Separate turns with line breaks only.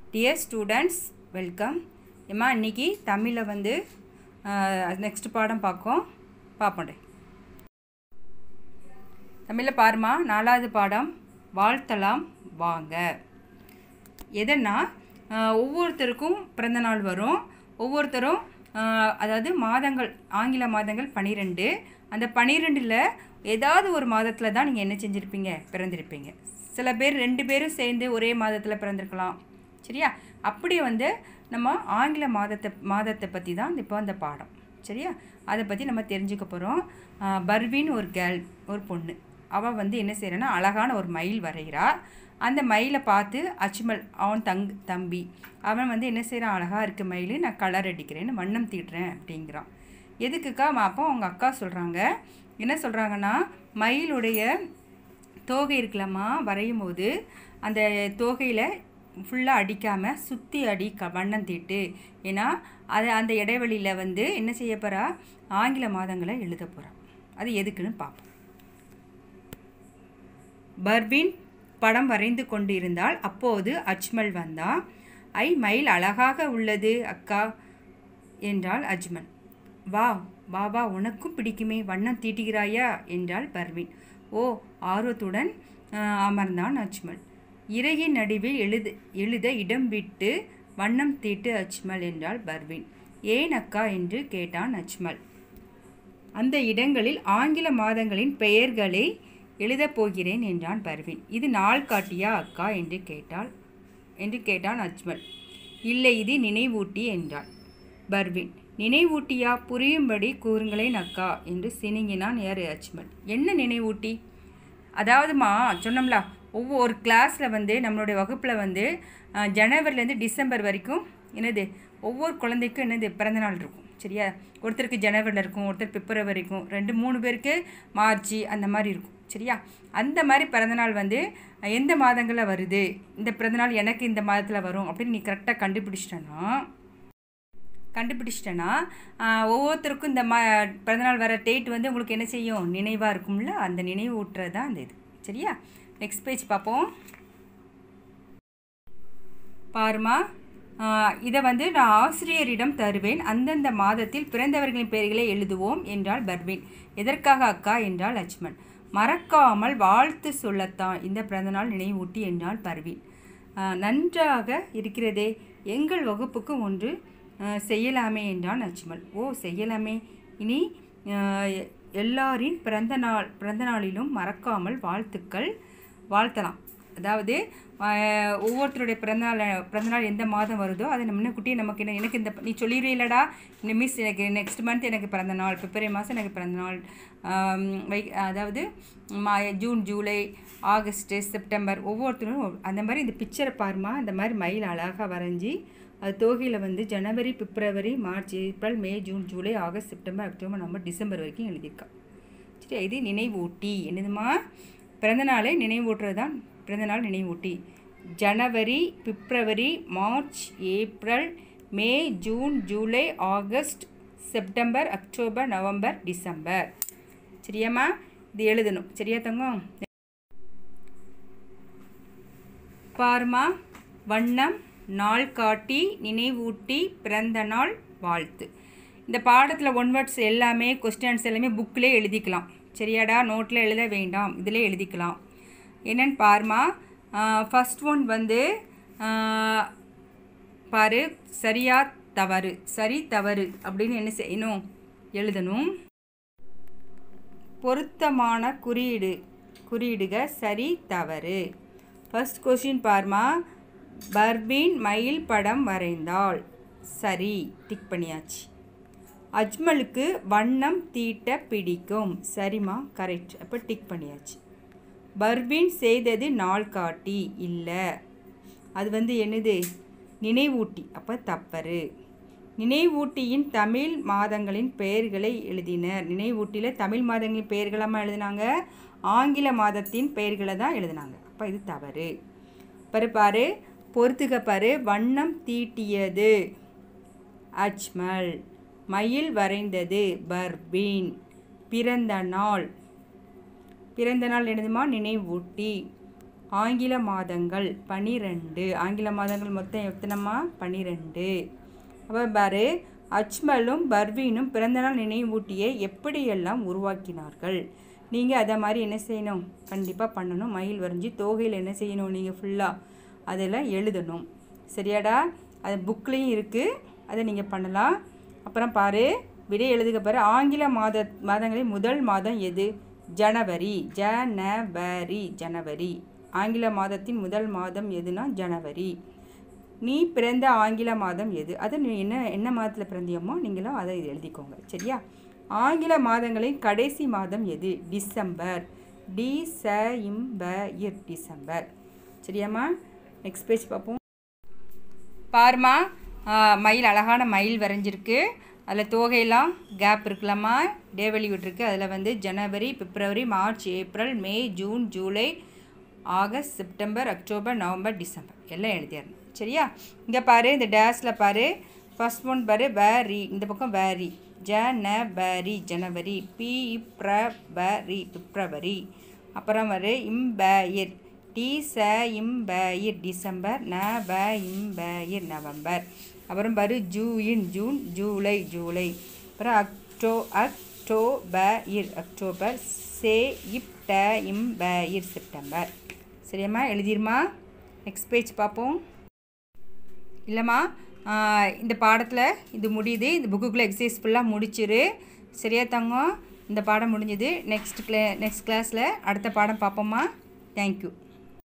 dear students welcome ஏம்மா இன்னைக்கு தமிழில் வந்து நெக்ஸ்ட் பாடம் பார்க்கோம் பார்ப்போண்டே தமிழில் பாருமா நாலாவது பாடம் வாழ்த்தலாம் வாங்க எதன்னா ஆஹ், ஒவ்வொருத்தருக்கும் பிறந்த நாள் வரும் ஒவ்வொருத்தரும் ஆஹ், அதாவது மாதங்கள் ஆங்கில மாதங்கள் பன்னிரெண்டு அந்த பன்னிரெண்டில் ஏதாவது ஒரு மாதத்தில் தான் நீங்கள் என்ன செஞ்சுருப்பீங்க பிறந்திருப்பீங்க சில பேர் ரெண்டு பேரும் சேர்ந்து ஒரே மாதத்தில் பிறந்திருக்கலாம் சரியா அப்படி வந்து நம்ம ஆங்கில மாதத்தை மாதத்தை பற்றி தான் இப்போ அந்த பாடம் சரியா அதை பற்றி நம்ம தெரிஞ்சுக்க போகிறோம் பர்வின்னு ஒரு கேர்ள் ஒரு பொண்ணு அவள் வந்து என்ன செய்கிறான்னா அழகான ஒரு மயில் வரைகிறா அந்த மயிலை பார்த்து அச்சுமல் அவன் தங் தம்பி அவன் வந்து என்ன செய்கிறான் அழகாக இருக்க மயில் நான் கலர் அடிக்கிறேன்னு வண்ணம் தீட்டுறேன் அப்படிங்கிறான் எதுக்குக்கா அப்போ அவங்க அக்கா சொல்கிறாங்க என்ன சொல்கிறாங்கன்னா மயிலுடைய தோகை இருக்கலாமா வரையும் போது அந்த தோகையில் ஃபுல்லாக அடிக்காமல் சுற்றி அடி க வண்ணம் தீட்டு ஏன்னா அது அந்த இடைவெளியில் வந்து என்ன செய்ய போகிறா ஆங்கில மாதங்களை எழுத போகிறா அது எதுக்குன்னு பார்ப்போம் பர்வின் படம் வரைந்து கொண்டிருந்தால் அப்போது அஜ்மல் வந்தா ஐ மயில் அழகாக உள்ளது அக்கா என்றாள் அஜ்மல் வா வா வா உனக்கும் பிடிக்குமே வண்ணம் தீட்டுகிறாயா என்றாள் பர்வின் ஓ ஆர்வத்துடன் ஆஹ், அமர்ந்தான் அஜ்மல் இறையின் நடுவில் எழுத எழுத இடம் விட்டு வண்ணம் தீட்டு அஜ்மல் என்றாள் பர்வின் ஏன் அக்கா என்று கேட்டான் அஜ்மல் அந்த இடங்களில் ஆங்கில மாதங்களின் பெயர்களை எழுதப் போகிறேன் என்றான் பர்வின் இது நாள் காட்டியா அக்கா என்று கேட்டாள் என்று கேட்டான் அஜ்மல் இல்லை இது நினைவூட்டி என்றாள் பர்வின் நினைவூட்டியா புரியும்படி கூறுங்களேன் அக்கா என்று சினிங்கினான் யார் அஜ்மல் என்ன நினைவூட்டி அதாவதுமா சொன்னோம்ல ஒவ்வொரு கிளாஸில் வந்து நம்மளுடைய வகுப்பில் வந்து அஹ், ஜனவரிலேருந்து டிசம்பர் வரைக்கும் என்னது ஒவ்வொரு குழந்தைக்கும் என்னது பிறந்தநாள் இருக்கும் சரியா ஒருத்தருக்கு ஜனவரியில் இருக்கும் ஒருத்தர் பிப்ரவரி இருக்கும் ரெண்டு மூணு பேருக்கு மார்ச் அந்த மாதிரி இருக்கும் சரியா அந்த மாதிரி பிறந்தநாள் வந்து அஹ், எந்த மாதங்களில் வருது இந்த பிறந்தநாள் எனக்கு இந்த மாதத்தில் வரும் அப்படின்னு நீ கரெக்டாக கண்டுபிடிச்சிட்டனா கண்டுபிடிச்சிட்டேன்னா ஆஹ், ஒவ்வொருத்தருக்கும் இந்த மா பிறந்தநாள் வர டேட் வந்து உங்களுக்கு என்ன செய்யும் நினைவாக இருக்கும்ல அந்த நினைவு ஊட்டுறது தான் அந்த இது சரியா நெக்ஸ்ட் பேஜ் பார்ப்போம் பாருமா ஆஹ், இதை வந்து நான் ஆசிரியரிடம் தருவேன் அந்தந்த மாதத்தில் பிறந்தவர்களின் பெயர்களை எழுதுவோம் என்றாள் பர்வீன் எதற்காக அக்கா என்றாள் லட்சுமண் மறக்காமல் வாழ்த்து சொல்லத்தான் இந்த பிறந்தநாள் நினைவூட்டி என்றாள் பர்வீன் ஆஹ், நன்றாக இருக்கிறதே எங்கள் வகுப்புக்கு ஒன்று ஆஹ், செய்யலாமே என்றான் லட்சுமண் ஓ செய்யலாமே இனி ஆஹ், எல்லாரின் பிறந்த நாள் பிறந்த நாளிலும் மறக்காமல் வாழ்த்துக்கள் வாழ்த்தலாம் அதாவது ஆஹ், ஒவ்வொருத்தருடைய பிறந்தநாள் பிறந்தநாள் எந்த மாதம் வருதோ அதை நம்ம முன்னக்கூட்டியே நமக்கு என்ன எனக்கு இந்த நீ சொல்லிடுறீங்களடா இந்த மிஸ் எனக்கு நெக்ஸ்ட் மந்த் எனக்கு பிறந்த நாள் பிப்ரவரி மாதம் எனக்கு பிறந்த நாள் ஆம், வை அதாவது மா ஜூன் ஜூலை ஆகஸ்ட்டு செப்டம்பர் ஒவ்வொருத்தரும் ஒவ்வொரு- அந்த மாதிரி இந்த பிக்சரை பாருமா இந்த மாதிரி மயில் அழகாக வரைஞ்சி அது தோகையில் வந்து ஜனவரி பிப்ரவரி மார்ச் ஏப்ரல் மே ஜூன் ஜூலை ஆகஸ்ட் செப்டம்பர் அக்டோபர் நவம்பர் டிசம்பர் வரைக்கும் எழுதியிருக்கா சரி இது நினைவூட்டி என்னதுமா பிறந்தநாளை நினைவூட்டுறது தான் பிறந்தநாள் நினைவூட்டி ஜனவரி பிப்ரவரி மார்ச் ஏப்ரல் மே ஜூன் ஜூலை ஆகஸ்ட் செப்டம்பர் அக்டோபர் நவம்பர் டிசம்பர் சரியாம்மா இது எழுதணும் சரியா தங்கம் பாருமா வண்ணம் நாள் காட்டி நினைவூட்டி பிறந்த நாள் வாழ்த்து இந்த பாடத்தில் ஒன் வேர்ட்ஸ் எல்லாமே கொஸ்டின்ஸ் எல்லாமே புக்கிலே எழுதிக்கலாம் சரியாடா நோட்டில் எழுத வேண்டாம் இதிலே எழுதிக்கலாம் என்னன்னு பாருமா ஃபஸ்ட் ஒன் வந்து ஆஹ், பாரு சரியா தவறு சரி தவறு அப்படின்னு என்ன செய்யணும் எழுதணும் பொருத்தமான குறியீடு குறியீடுக சரி தவறு ஃபர்ஸ்ட் கொஸ்டின் பாருமா பர்வீன் மயில் படம் வரைந்தாள் சரி டிக் பண்ணியாச்சு அஜ்மலுக்கு வண்ணம் தீட்ட பிடிக்கும் சரிம்மா கரெக்ட் அப்போ டிக் பண்ணியாச்சு பர்வீன் செய்தது நாள் காட்டி இல்லை அது வந்து என்னது நினைவூட்டி அப்போ தப்பறு நினைவூட்டியின் தமிழ் மாதங்களின் பெயர்களை எழுதினர் நினைவூட்டியில் தமிழ் மாதங்களின் பெயர்களாமல் எழுதினாங்க ஆங்கில மாதத்தின் பெயர்களை தான் எழுதினாங்க அப்போ இது தவறு பாரு பாரு பொறுத்துக்க பாரு வண்ணம் தீட்டியது அஜ்மல் மயில் வரைந்தது பர்பீன் பிறந்த நாள் பிறந்த நாள் எழுதுமா நினைவூட்டி ஆங்கில மாதங்கள் பனிரெண்டு ஆங்கில மாதங்கள் மொத்தம் எத்தனைம்மா பனிரெண்டு அப்போ பாரு அஜ்மலும் பர்வீனும் பிறந்தநாள் நினைவூட்டியை எப்படியெல்லாம் உருவாக்கினார்கள் நீங்கள் அதை மாதிரி என்ன செய்யணும் கண்டிப்பாக பண்ணணும் மயில் வரைஞ்சி தோகையில் என்ன செய்யணும் நீங்கள் ஃபுல்லாக அதில் எழுதணும் சரியாடா அது புக்லேயும் இருக்குது அதை நீங்கள் பண்ணலாம் அப்புறம் பாரு விடை எழுதுக பாரு ஆங்கில மாத மாதங்களில் முதல் மாதம் எது ஜனவரி ஜனவரி ஜனவரி ஆங்கில மாதத்தின் முதல் மாதம் எதுனா ஜனவரி நீ பிறந்த ஆங்கில மாதம் எது அது நீ என்ன என்ன மாதத்தில் பிறந்தியமோ நீங்களும் அதை எழுதிக்கோங்க சரியா ஆங்கில மாதங்களின் கடைசி மாதம் எது டிசம்பர் டி ச இம் ப இர் டிசம்பர் சரியாம்மா நெக்ஸ்ட் பேஜ் பார்ப்போம் பாருமா மயில் அழகான மயில் வரைஞ்சிருக்கு அதில் தோகையெல்லாம் கேப் இருக்குல்லம்மா டேவலி விட்டுருக்கு அதில் வந்து ஜனவரி பிப்ரவரி மார்ச் ஏப்ரல் மே ஜூன் ஜூலை ஆகஸ்ட் செப்டம்பர் அக்டோபர் நவம்பர் டிசம்பர் எல்லாம் எழுதிடணும் சரியா இங்கே பாரு இந்த டேஸில் பாரு ஃபர்ஸ்ட் ஒன் பாரு வேரி இந்த பக்கம் வேரி ஜனவரி ஜனவரி பி பிப்ரவரி பிப்ரவரி அப்புறம் வரு இம்பயிர் டி ச இம்பயிர் டிசம்பர் ந வ இம்பயிர் நவம்பர் அப்புறம் பாரு ஜூயின் ஜூன் ஜூலை ஜூலை அப்புறம் அக்டோ அக்டோபர் அக்டோபர் சே இப் ட இம்பயிர் செப்டம்பர் சரியாம்மா எழுதிருமா நெக்ஸ்ட் பேஜ் பார்ப்போம் இல்லைம்மா இந்த பாடத்தில் இது முடியுது இந்த புக்குக்குள்ளே எக்ஸசைஸ் ஃபுல்லாக முடிச்சிரு சரியா தங்கம் இந்த பாடம் முடிஞ்சுது நெக்ஸ்ட் கிளே நெக்ஸ்ட் கிளாஸில் அடுத்த பாடம் பார்ப்போம்மா தேங்க்யூ